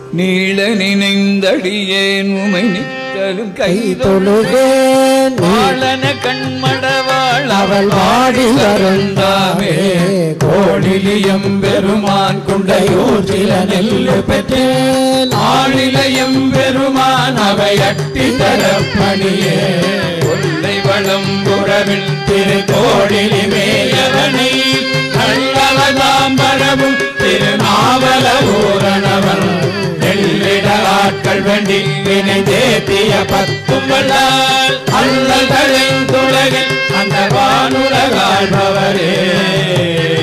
நீள நினைந்தடியேன் உமை நித்தலும் கை தொழுகேன் வாழன கண்மடவாள் அவள் வாடி வருந்தாமே கோடிலியம் பெருமான் குண்டையூர் சில நெல்லு பெற்றேன் ஆளிலையம் பெருமான் அவை அட்டி தரப்பணியே கொல்லை வளம் புறவில் திரு கோடிலி மேயவனை நல்லவதாம் பரவும் திருநாவல ஊரணவன் நெல்லிட ஆட்கள் வேண்டி வினை தேத்திய பத்தும் வல்லால் அல்ல துலகில் அந்த வானுலகாழ்பவரே